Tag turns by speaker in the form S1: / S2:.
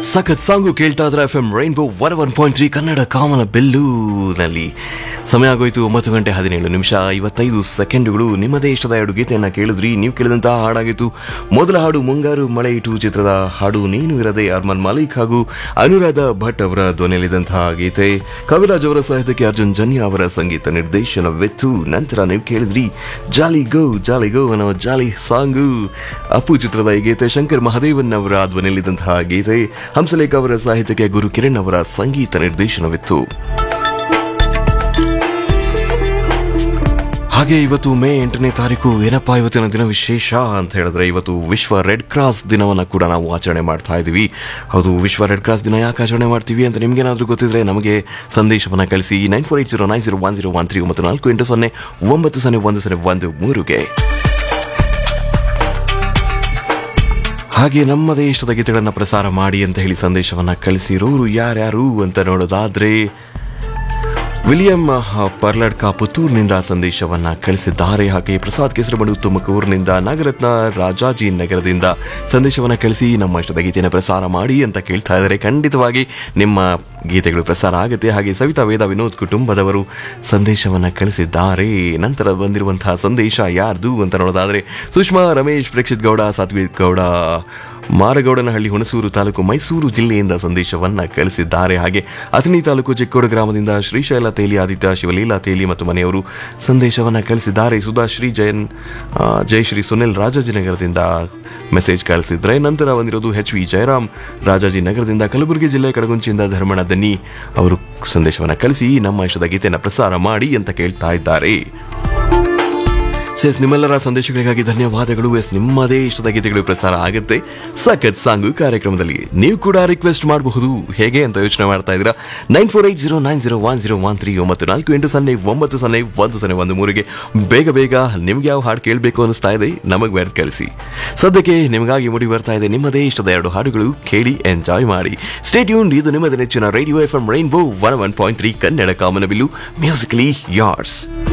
S1: ಸಖತ್ ಸಾಂಗು ಕೇಳ್ತಾ ಇದ್ರೆ F M rainbow one one point three Kannada ಕಾಮನ ಬೆಲ್ಲೂನಲ್ಲಿ ಸಮಯ ಆಗೋಯ್ತು ಒಂಬತ್ತು ಗಂಟೆ ಹದಿನೇಳು ನಿಮಿಷ ಐವತ್ತೈದು ಸೆಕೆಂಡುಗಳು ನಿಮ್ಮದೇ ಇಷ್ಟದ ಎರಡು ಗೀತೆಯನ್ನು ಕೇಳಿದ್ರಿ ನೀವು ಕೇಳಿದಂತಹ ಹಾಡಾಗಿತ್ತು ಮೊದಲ ಹಾಡು ಮುಂಗಾರು ಮಳೆ ಇಟು ಚಿತ್ರದ ಹಾಡು ನೀನು ಇರದೆ ಅರ್ಮನ್ ಮಾಲಿಕ್ ಹಾಗೂ ಅನುರಾಧ ಭಟ್ ಅವರ ಧ್ವನಿಯಲ್ಲಿದ್ದಂತಹ ಗೀತೆ ಕವಿರಾಜ್ ಅವರ ಸಾಹಿತ್ಯಕ್ಕೆ ಅರ್ಜುನ್ ಜನ್ಯ ಅವರ ಸಂಗೀತ ನಿರ್ದೇಶನವಿತ್ತು ನಂತರ ನೀವು ಕೇಳಿದ್ರಿ ಜಾಲಿ ಗೋ ಜಾಲಿ ಗೋ ಅನ್ನೋ ಜಾಲಿ ಸಾಂಗು ಅಪ್ಪು ಚಿತ್ರದ ಈ ಗೀತೆ ಶಂಕರ್ ಮಹದೇವನ್ ಅವರ ಧ್ವನಿಯಲ್ಲಿದ್ದಂತಹ ಗೀತೆ ಹಂಸಲೇಖ ಅವರ ಸಾಹಿತ್ಯಕ್ಕೆ ಗುರು ಕಿರಣ್ ಅವರ ಸಂಗೀತ ನಿರ್ದೇಶನವಿತ್ತು ಹಾಗೆ ಇವತ್ತು ಮೇ ಎಂಟನೇ ತಾರೀಕು ಏನಪ್ಪಾ ಇವತ್ತಿನ ದಿನ ವಿಶೇಷ ಅಂತ ಹೇಳಿದ್ರೆ ಇವತ್ತು ವಿಶ್ವ ರೆಡ್ ಕ್ರಾಸ್ ದಿನವನ್ನು ಕೂಡ ನಾವು ಆಚರಣೆ ಮಾಡ್ತಾ ಇದ್ದೀವಿ ಹೌದು ವಿಶ್ವ ರೆಡ್ ಕ್ರಾಸ್ ದಿನ ಯಾಕೆ ಆಚರಣೆ ಮಾಡ್ತೀವಿ ಅಂತ ನಿಮ್ಗೇನಾದ್ರೂ ಗೊತ್ತಿದ್ರೆ ನಮಗೆ ಸಂದೇಶವನ್ನು ಕಳಿಸಿ nine four eight zero nine zero one zero one three ಒಂಬತ್ತು ನಾಲ್ಕು ಎಂಟು ಸೊನ್ನೆ ಒಂಬತ್ತು ಸೊನ್ನೆ ಒಂದು ಸೊನ್ನೆ ಒಂದು ಮೂರುಗೆ ಹಾಗೆ ನಮ್ಮದೇ ಇಷ್ಟದ ಗೀತೆಗಳನ್ನು ಪ್ರಸಾರ ಮಾಡಿ ಅಂತ ಹೇಳಿ ಸಂದೇಶವನ್ನು ಕಳಿಸಿರೋರು ಯಾರ್ಯಾರು ಅಂತ ನೋಡೋದಾದ್ರೆ ವಿಲಿಯಂ ಪರ್ಲಡ್ಕ ಪುತ್ತೂರಿನಿಂದ ಸಂದೇಶವನ್ನ ಕಳಿಸಿದ್ದಾರೆ ಹಾಗೆ ಪ್ರಸಾದ್ ಕೆಸರಮಡು ತುಮಕೂರಿನಿಂದ ನಾಗರತ್ನ ರಾಜಾಜಿ ನಗರದಿಂದ ಸಂದೇಶವನ್ನ ಕಳಿಸಿ ನಮ್ಮ ಇಷ್ಟದ ಗೀತೆಯನ್ನು ಪ್ರಸಾರ ಮಾಡಿ ಅಂತ ಕೇಳ್ತಾ ಇದ್ದಾರೆ ಖಂಡಿತವಾಗಿ ನಿಮ್ಮ ಗೀತೆಗಳು ಪ್ರಸಾರ ಆಗುತ್ತೆ ಹಾಗೆ ಸವಿತಾ ವೇದ ವಿನೋದ್ ಕುಟುಂಬದವರು ಸಂದೇಶವನ್ನ ಕಳಿಸಿದ್ದಾರೆ ನಂತರ ಬಂದಿರುವಂತಹ ಸಂದೇಶ ಯಾರ್ದು ಅಂತ ನೋಡೋದಾದ್ರೆ ಸುಷ್ಮಾ ರಮೇಶ್ ಪ್ರೇಕ್ಷಿತ್ ಗೌಡ ಸಾತ್ವಿಕ್ ಗೌಡ ಮಾರಗೌಡನಹಳ್ಳಿ ಹುಣಸೂರು ತಾಲೂಕು ಮೈಸೂರು ಜಿಲ್ಲೆಯಿಂದ ಸಂದೇಶವನ್ನ ಕಳಿಸಿದ್ದಾರೆ ಹಾಗೆ ಅಥಣಿ ತಾಲೂಕು ಚಿಕ್ಕೋಡು ಗ್ರಾಮದಿಂದ ಶ್ರೀಶೈಲ ತೇಲಿ ಆದಿತ್ಯ ಶಿವಲೀಲಾ ತೇಲಿ ಮತ್ತು ಮನೆಯವರು ಸಂದೇಶವನ್ನ ಕಳಿಸಿದ್ದಾರೆ ಸುಧಾ ಶ್ರೀ ಜಯನ್ ಆ, ಜಯಶ್ರೀ ಸುನಿಲ್ ರಾಜಾಜಿನಗರದಿಂದ ಮೆಸೇಜ್ ಕಳಿಸಿದ್ರೆ ನಂತರ ಬಂದಿರೋದು ಎಚ್ ವಿ ಜಯರಾಮ್ ರಾಜಾಜಿನಗರದಿಂದ ಕಲಬುರಗಿ ಜಿಲ್ಲೆ ಕಡಗುಂಚಿಯಿಂದ ಧರ್ಮಣ ದನ್ನಿ ಅವರು ಸಂದೇಶವನ್ನ ಕಳಿಸಿ ನಮ್ಮ ಇಷ್ಟದ ಗೀತೆಯನ್ನು ಪ್ರಸಾರ ಮಾಡಿ ಅಂತ ಕೇಳ್ತಾ ಇದ್ದಾರೆ ಎಸ್ ನಿಮ್ಮೆಲ್ಲರ ಸಂದೇಶಗಳಿಗಾಗಿ ಧನ್ಯವಾದಗಳು ಎಸ್ ನಿಮ್ಮದೇ ಇಷ್ಟದ ಗೀತೆಗಳು ಪ್ರಸಾರ ಆಗುತ್ತೆ ಸಖತ್ ಸಾಂಗು ಕಾರ್ಯಕ್ರಮದಲ್ಲಿ ನೀವು ಕೂಡ ರಿಕ್ವೆಸ್ಟ್ ಮಾಡಬಹುದು ಹೇಗೆ ಅಂತ ಯೋಚನೆ ಮಾಡ್ತಾ ಇದ್ದೀರಾ nine four eight zero nine zero one zero one three ಒಂಬತ್ತು ನಾಲ್ಕು ಎಂಟು ಸೊನ್ನೆ ಒಂಬತ್ತು ಸೊನ್ನೆ ಒಂದು ಸೊನ್ನೆ ಒಂದು ಮೂರಿಗೆ ಬೇಗ ಬೇಗ ನಿಮ್ಗೆ ಯಾವ ಹಾಡು ಕೇಳಬೇಕು ಅನಿಸ್ತಾ ಇದೆ ನಮಗೆ ಬರೆದು ಕಳಿಸಿ ಸದ್ಯಕ್ಕೆ ನಿಮಗಾಗಿ ಮುಡಿ ಬರ್ತಾ ಇದೆ ನಿಮ್ಮದೇ ಇಷ್ಟದ ಎರಡು ಹಾಡುಗಳು ಕೇಳಿ ಎಂಜಾಯ್ ಮಾಡಿ ಸ್ಟೇಟ್ಯೂನ್ ಇದು ನಿಮ್ಮದೇ ನೆಚ್ಚಿನ radio F M rainbow one one point three Kannada ಕಾಮನಬಿಲ್ಲು ಮ್ಯೂಸಿಕಲಿ ಯಾರ್ಸ್